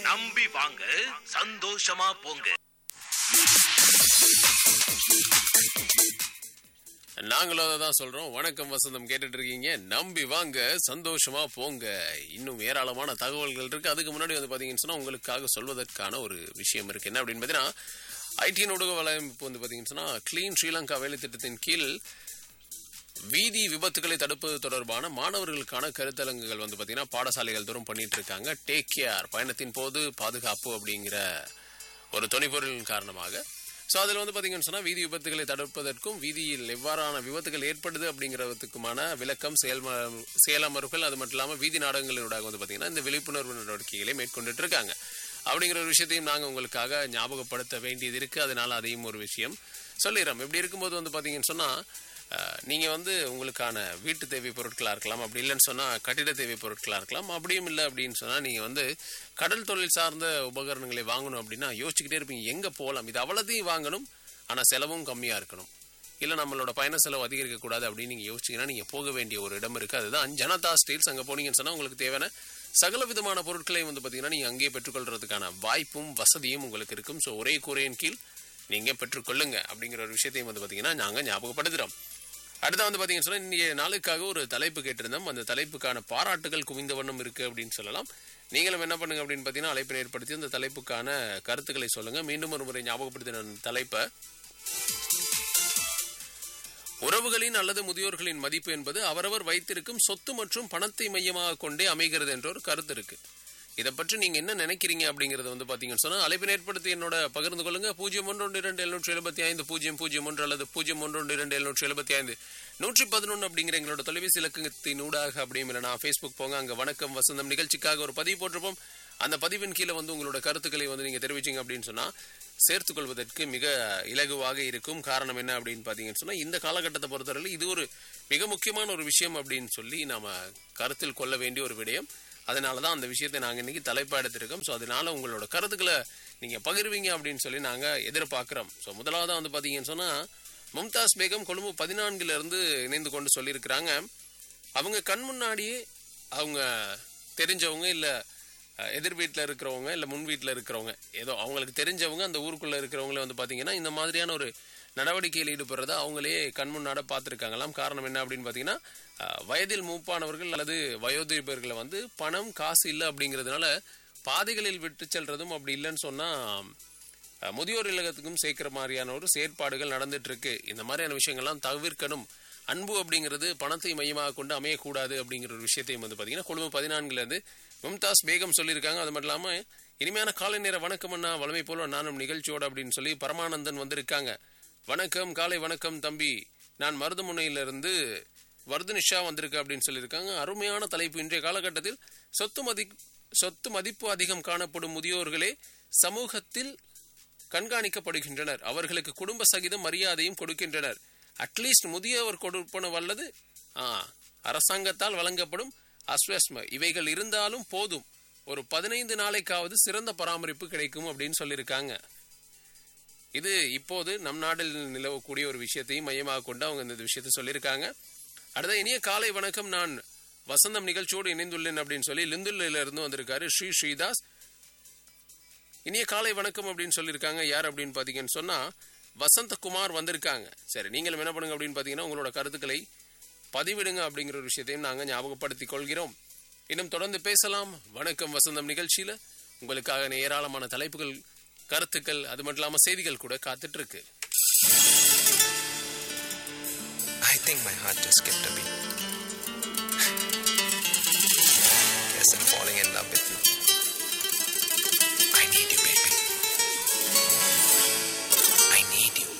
நம்பி வாங்க சந்தோஷமா போங்க நாங்களும் அதை தான் சொல்றோம் வணக்கம் வசந்தம் கேட்டுட்டு இருக்கீங்க நம்பி வாங்க சந்தோஷமா போங்க இன்னும் ஏராளமான தகவல்கள் இருக்கு அதுக்கு முன்னாடி வந்து பாத்தீங்கன்னு சொன்னா உங்களுக்காக சொல்வதற்கான ஒரு விஷயம் இருக்கு என்ன அப்படின்னு பாத்தீங்கன்னா ஐடி ஊடக வலையமைப்பு வந்து பாத்தீங்கன்னு சொன்னா கிளீன் ஸ்ரீலங்கா வேலை திட்டத்தின் கீழ் வீதி விபத்துகளை தடுப்பது தொடர்பான மாணவர்களுக்கான கருத்தரங்குகள் வந்து பாத்தீங்கன்னா பாடசாலைகள் தோறும் பண்ணிட்டு இருக்காங்க டேக் கேர் பயணத்தின் போது பாதுகாப்பு அப்படிங்கிற ஒரு துணைப்பொருளின் காரணமாக ஸோ அதில் வந்து பார்த்தீங்கன்னு சொன்னால் வீதி விபத்துகளை தடுப்பதற்கும் வீதியில் எவ்வாறான விபத்துகள் ஏற்படுது அப்படிங்கிறதுக்குமான விளக்கம் செயல்ம செயலமர்வுகள் அது மட்டும் இல்லாமல் வீதி நாடகங்களோட வந்து பார்த்தீங்கன்னா இந்த விழிப்புணர்வு நடவடிக்கைகளை மேற்கொண்டுட்டு இருக்காங்க அப்படிங்கிற ஒரு விஷயத்தையும் நாங்கள் உங்களுக்காக ஞாபகப்படுத்த வேண்டியது இருக்குது அதனால அதையும் ஒரு விஷயம் சொல்லிடுறோம் இப்படி இருக்கும்போது வந்து பார்த்தீங்கன்னு சொன்னால் நீங்கள் வந்து உங்களுக்கான வீட்டு தேவை பொருட்களாக இருக்கலாம் அப்படி இல்லைன்னு சொன்னால் கட்டிட தேவை பொருட்களாக இருக்கலாம் அப்படியும் இல்லை அப்படின்னு சொன்னால் நீங்கள் வந்து கடல் தொழில் சார்ந்த உபகரணங்களை வாங்கணும் அப்படின்னா யோசிச்சுக்கிட்டே இருப்பீங்க எங்கே போகலாம் இது அவ்வளோத்தையும் வாங்கணும் ஆனால் செலவும் கம்மியாக இருக்கணும் இல்லை நம்மளோட பயண செலவு அதிகரிக்கக்கூடாது அப்படின்னு நீங்கள் யோசிச்சிங்கன்னா நீங்கள் போக வேண்டிய ஒரு இடம் இருக்குது அதுதான் ஜனதா ஸ்டீல்ஸ் அங்கே போனீங்கன்னு சொன்னால் உங்களுக்கு தேவையான சகல விதமான பொருட்களை வந்து பார்த்தீங்கன்னா நீங்கள் அங்கேயே பெற்றுக்கொள்றதுக்கான வாய்ப்பும் வசதியும் உங்களுக்கு இருக்கும் ஸோ ஒரே கூரையின் கீழ் நீங்கள் பெற்றுக்கொள்ளுங்க அப்படிங்கிற ஒரு விஷயத்தையும் வந்து பார்த்தீங்கன்னா நாங்கள் ஞாபகப்படுத்துகிறோம் அடுத்து வந்து பார்த்தீங்கன்னு சொன்னால் இன்றைய நாளுக்காக ஒரு தலைப்பு கேட்டிருந்தோம் அந்த தலைப்புக்கான பாராட்டுகள் குவிந்த வண்ணம் இருக்கு அப்படின்னு சொல்லலாம் நீங்களும் என்ன பண்ணுங்க அப்படின்னு பார்த்தீங்கன்னா அழைப்பினை ஏற்படுத்தி அந்த தலைப்புக்கான கருத்துக்களை சொல்லுங்க மீண்டும் ஒரு முறை ஞாபகப்படுத்தின அந்த தலைப்பை உறவுகளின் அல்லது முதியோர்களின் மதிப்பு என்பது அவரவர் வைத்திருக்கும் சொத்து மற்றும் பணத்தை மையமாக கொண்டே அமைகிறது என்ற ஒரு கருத்து இருக்கு இதை பற்றி நீங்க என்ன நினைக்கிறீங்க அப்படிங்கறத வந்து பாத்தீங்கன்னு சொன்னா அழைப்பினை ஏற்படுத்தி என்னோட பகிர்ந்து கொள்ளுங்க பூஜ்ஜியம் ஒன்று ஒன்று இரண்டு எழுநூற்றி எழுபத்தி ஐந்து பூஜ்ஜியம் பூஜ்ஜியம் ஒன்று அல்லது பூஜ்ஜியம் ஒன்று ஒன்று இரண்டு எழுநூற்றி எழுபத்தி ஐந்து நூற்றி பதினொன்று அப்படிங்கிற எங்களோட தொலைபேசி இலக்கத்தின் ஊடாக அப்படியும் இல்லைனா ஃபேஸ்புக் போங்க அங்க வணக்கம் வசந்தம் நிகழ்ச்சிக்காக ஒரு பதிவு போட்டிருப்போம் அந்த பதிவின் கீழே வந்து உங்களோட கருத்துக்களை வந்து நீங்க தெரிவிச்சீங்க அப்படின்னு சொன்னா சேர்த்துக் கொள்வதற்கு மிக இலகுவாக இருக்கும் காரணம் என்ன அப்படின்னு பாத்தீங்கன்னு சொன்னா இந்த காலகட்டத்தை பொறுத்தவரையில் இது ஒரு மிக முக்கியமான ஒரு விஷயம் அப்படின்னு சொல்லி நாம கருத்தில் கொள்ள வேண்டிய ஒரு விடயம் அதனால தான் அந்த விஷயத்தை நாங்கள் இன்னைக்கு தலைப்பா எடுத்திருக்கோம் ஸோ அதனால உங்களோட கருத்துக்களை நீங்கள் பகிர்வீங்க அப்படின்னு சொல்லி நாங்கள் எதிர்பார்க்குறோம் ஸோ முதலாவதாக வந்து பார்த்தீங்கன்னு சொன்னால் மும்தாஸ் பேகம் கொழும்பு பதினான்குல இருந்து இணைந்து கொண்டு சொல்லியிருக்கிறாங்க அவங்க கண் முன்னாடியே அவங்க தெரிஞ்சவங்க இல்லை எதிர் வீட்டில் இருக்கிறவங்க இல்லை முன் வீட்டில் இருக்கிறவங்க ஏதோ அவங்களுக்கு தெரிஞ்சவங்க அந்த ஊருக்குள்ளே இருக்கிறவங்கள வந்து பார்த்தீங்கன்னா இந்த மாதிரியான ஒரு நடவடிக்கையில் ஈடுபடுறத அவங்களே கண் முன்னாட பார்த்துருக்காங்களாம் காரணம் என்ன அப்படின்னு பார்த்தீங்கன்னா அஹ், வயதில் மூப்பானவர்கள் அல்லது வயோதிபர்களை வந்து பணம் காசு இல்லை அப்படிங்கிறதுனால பாதைகளில் விட்டு செல்றதும் அப்படி இல்லைன்னு சொன்னால் அஹ், முதியோர் இல்லகத்துக்கும் சேர்க்கிற மாதிரியான ஒரு செயற்பாடுகள் நடந்துட்டு இருக்கு இந்த மாதிரியான விஷயங்கள்லாம் தவிர்க்கணும் அன்பு அப்படிங்கிறது பணத்தை மையமாக கொண்டு அமையக்கூடாது அப்படிங்கிற ஒரு விஷயத்தையும் வந்து பார்த்தீங்கன்னா குழும பதினான்குல இருந்து மும்தாஸ் பேகம் சொல்லியிருக்காங்க அது மட்டும் இல்லாமல் இனிமையான காலை நேர வணக்கம் அண்ணா வளமை போல நானும் நிகழ்ச்சியோட அப்படின்னு சொல்லி பரமானந்தன் வந்திருக்காங்க வணக்கம் காலை வணக்கம் தம்பி நான் மருதமுனையிலிருந்து வர்தனிஷா வந்திருக்கு அப்படின்னு சொல்லியிருக்காங்க அருமையான தலைப்பு இன்றைய காலகட்டத்தில் சொத்து மதி சொத்து மதிப்பு அதிகம் காணப்படும் முதியோர்களே சமூகத்தில் கண்காணிக்கப்படுகின்றனர் அவர்களுக்கு குடும்ப சகிதம் மரியாதையும் கொடுக்கின்றனர் அட்லீஸ்ட் முதியவர் கொடுப்பன வல்லது ஆ, அரசாங்கத்தால் வழங்கப்படும் அஸ்வஸ்ம இவைகள் இருந்தாலும் போதும் ஒரு பதினைந்து நாளைக்காவது சிறந்த பராமரிப்பு கிடைக்கும் அப்படின்னு சொல்லியிருக்காங்க இது இப்போது நம் நாட்டில் நிலவக்கூடிய ஒரு விஷயத்தையும் மையமாக கொண்டு அவங்க இந்த விஷயத்தை சொல்லியிருக்காங்க அடுத்த இனிய காலை வணக்கம் நான் வசந்தம் நிகழ்ச்சியோடு இணைந்துள்ளேன் அப்படின்னு சொல்லி லிந்துல்ல இருந்து வந்திருக்காரு ஸ்ரீ ஸ்ரீதாஸ் இனிய காலை வணக்கம் அப்படின்னு சொல்லியிருக்காங்க யார் அப்படின்னு பார்த்தீங்கன்னு சொன்னா வசந்தகுமார் வந்திருக்காங்க சரி நீங்களும் என்ன பண்ணுங்க அப்படின்னு பார்த்தீங்கன்னா உங்களோட கருத்துக்களை பதிவிடுங்க அப்படிங்கிற ஒரு விஷயத்தையும் நாங்கள் ஞாபகப்படுத்திக் கொள்கிறோம் இன்னும் தொடர்ந்து பேசலாம் வணக்கம் வசந்தம் நிகழ்ச்சியில உங்களுக்காக ஏராளமான தலைப்புகள் கருத்துக்கள் அது மட்டும் இல்லாம செய்திகள் கூட காத்துட்டு இருக்கு I think my heart just skipped a beat. Guess I'm falling in love with you.